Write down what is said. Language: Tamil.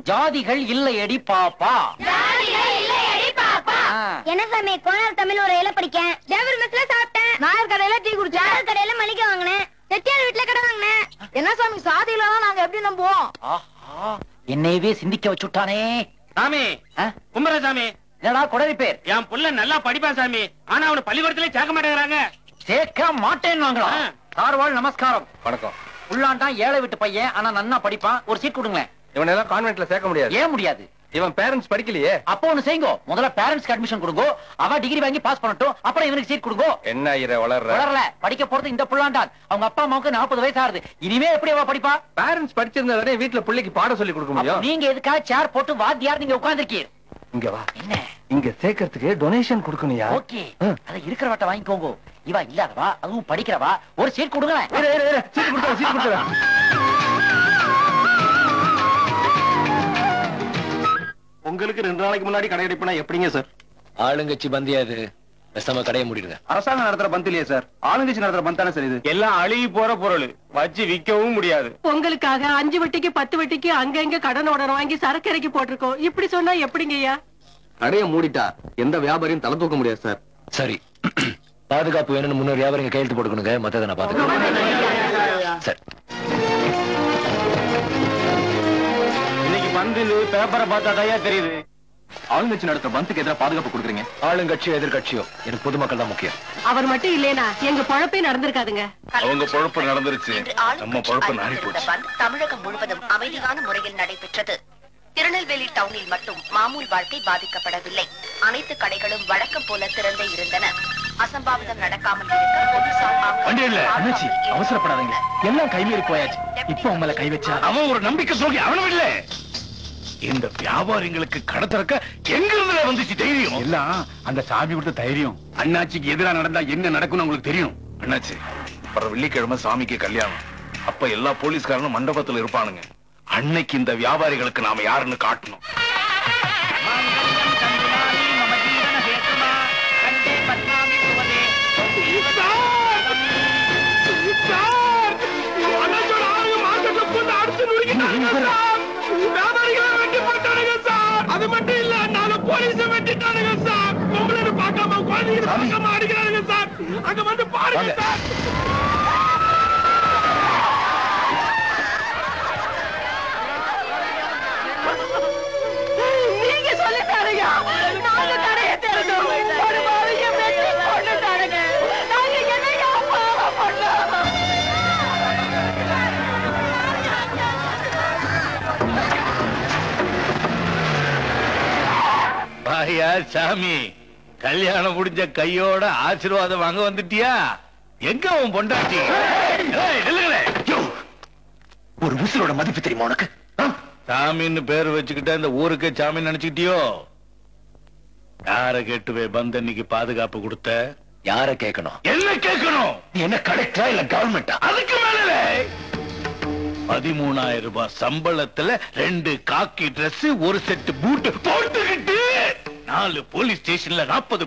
ஜாதிகள் இல்லையடி பாப்பா ஆ. என்ன சாமி கோனார் தமிழ் ஒரு இலை படிக்கேன் ஜேவர் மெஸ்ல சாப்பிட்டேன் நாயர் கடையில டீ குடிச்சேன் நாயர் கடையில மளிகை வாங்கினேன் செட்டியார் வீட்டுல கடை வாங்கினேன் என்ன சாமி சாதியில நாங்க எப்படி நம்புவோம் ஆஹா என்னையவே சிந்திக்க வச்சுட்டானே சாமி ஆ? கும்பரசாமி என்னடா குடரி பேர் என் புள்ள நல்லா படிப்பான் சாமி ஆனா அவன பள்ளிக்கூடத்திலே சேர்க்க மாட்டேங்கிறாங்க சேர்க்க மாட்டேன்னு ஆ. சார்வாள் நமஸ்காரம் வணக்கம் உள்ளாண்டான் ஏழை விட்டு பையன் ஆனா நன்னா படிப்பான் ஒரு சீட் கொடுங்களேன் இவனை எல்லாம் கான்வென்ட்ல சேர்க்க முடியாது ஏன் முடியாது இவன் பேரண்ட்ஸ் படிக்கலையே அப்போ ஒண்ணு செய்யுங்க முதல்ல பேரண்ட்ஸ்க்கு அட்மிஷன் கொடுங்க அவ டிகிரி வாங்கி பாஸ் பண்ணட்டும் அப்புறம் இவனுக்கு சீட் கொடுங்க என்ன ஐயர வளர்ற வளரல படிக்க போறது இந்த புள்ளாண்டான் அவங்க அப்பா அம்மாவுக்கு நாற்பது வயசு ஆகுது இனிமே எப்படி அவ படிப்பா பேரண்ட்ஸ் படிச்சிருந்தா தானே வீட்டுல பிள்ளைக்கு பாடம் சொல்லி கொடுக்க அப்ப முடியும் நீங்க எதுக்காக சேர் போட்டு வாத்தியார் நீங்க உட்கார்ந்திருக்கீர் இங்க வா என்ன இங்க சேர்க்கறதுக்கு டொனேஷன் கொடுக்கணும்யா ஓகே ஆ. அத இருக்கிறவட்ட வாங்கிக்கோங்க இவா இல்லாதவா அதுவும் படிக்கிறவா ஒரு சீட் கொடுங்களேன் இரு, இரு, இரு. சீட்டு கொடுத்துறேன், சீட்டு கொடுத்துறேன். உங்களுக்கு ரெண்டு நாளைக்கு முன்னாடி கடை அடைப்புனா எப்படிங்க சார் ஆளுங்கட்சி பந்தியாது பேசாம கடையை மூடிடுங்க அரசாங்கம் நடத்துற பந்த் இல்லையே சார் ஆளுங்கட்சி நடத்துற பந்த் தானே சார் இது எல்லாம் அழுகி போற பொருள் வச்சு விக்கவும் முடியாது பொங்கலுக்காக அஞ்சு வட்டிக்கு பத்து வட்டிக்கு அங்க இங்க கடன் உடனே வாங்கி சரக்கு இறக்கி போட்டிருக்கோம் இப்படி சொன்னா எப்படிங்கய்யா கடைய மூடிட்டா எந்த வியாபாரியும் தலை தூக்க முடியாது சார் சரி பாதுகாப்பு வேணும்னு முன்னூறு வியாபாரிங்க கையெழுத்து போட்டுக்கணுங்க மத்ததை நான் பாத்துக்கிறேன் சரி இன்னைக்கு பந்து பேப்பரை பார்த்தா தயா தெரியுது ஆளுங்கட்சி நடத்துற பந்துக்கு எதிராக பாதுகாப்பு கொடுக்குறீங்க ஆளுங்கட்சியோ எதிர்கட்சியோ எனக்கு பொதுமக்கள் தான் முக்கியம் அவர் மட்டும் இல்லேனா எங்க பொழப்பே நடந்திருக்காதுங்க அவங்க பொழப்பு நடந்துருச்சு இன்று நம்ம ஆளுங்கட்சி பொழப்பு நாரி அலுவலக போச்சு பந்த் தமிழகம் முழுவதும் அமைதியான முறையில் நடைபெற்றது திருநெல்வேலி டவுனில் மட்டும் மாமூல் வாழ்க்கை பாதிக்கப்படவில்லை அனைத்து கடைகளும் வழக்கம் போல திறந்தே இருந்தன அசம்பாவிதம் நடக்காமல் இருக்க போலீசார் அங்கு வண்டி இல்ல அண்ணாச்சி பாதுகாப்பில் அவசரப்படாதீங்க ஈடுபட்டுள்ளனர். எல்லாம் கைமீறி போயாச்சு இப்ப உங்களை கை வச்சா அவன் ஒரு நம்பிக்கை சொல்லி அவனும் இல்ல இந்த வியாபாரிங்களுக்கு கடை திறக்க எங்க இருந்து வந்துச்சு தைரியம் எல்லாம் அந்த சாமி கொடுத்த தைரியம் அண்ணாச்சிக்கு எதிரா நடந்தா என்ன நடக்கும்னு உங்களுக்கு தெரியும் அண்ணாச்சி வர வெள்ளிக்கிழமை சாமிக்கு கல்யாணம் அப்ப எல்லா போலீஸ்காரனும் மண்டபத்துல இருப்பானுங்க அன்னைக்கு இந்த வியாபாரிகளுக்கு நாம யாருன்னு காட்டணும் அது மட்டும் இல்ல நாலு போலீஸ் வெட்டிட்டானுங்க சார் பொம்பளை பார்க்காம குழந்தைங்க பார்க்காம அடிக்கிறானுங்க சார் அங்க வந்து பாருங்க சார் நீங்க சொல்லிட்டாருங்க நாங்க கடையை திறந்தோம் ஒரு பாவிய வெட்டி கொண்டுட்டாருங்க நாங்க என்னையா பாவம் பண்ணோம் பாயா சாமி கல்யாணம் முடிஞ்ச கையோட ஆசீர்வாதம் வாங்க வந்துட்டியா எங்க உன் பொண்டாட்டி ஏய், நில்லுங்களே. யோ, ஒரு உசுரோட மதிப்பு தெரியுமா உனக்கு ஆ? சாமின்னு பேர் வச்சுக்கிட்ட இந்த ஊருக்கே சாமி நினைச்சுக்கிட்டியோ யார கேட்டுவே பந்த இன்னைக்கு பாதுகாப்பு கொடுத்த யார கேட்கணும் என்ன கேட்கணும் நீ என்ன கலெக்டரா இல்ல கவர்மெண்டா அதுக்கு மேல பதிமூணாயிரம் ரூபாய் சம்பளத்துல ரெண்டு காக்கி Dress ஒரு செட் பூட் போட்டுக்கிட்டு நாலு போலீஸ் ஸ்டேஷன்ல நாற்பது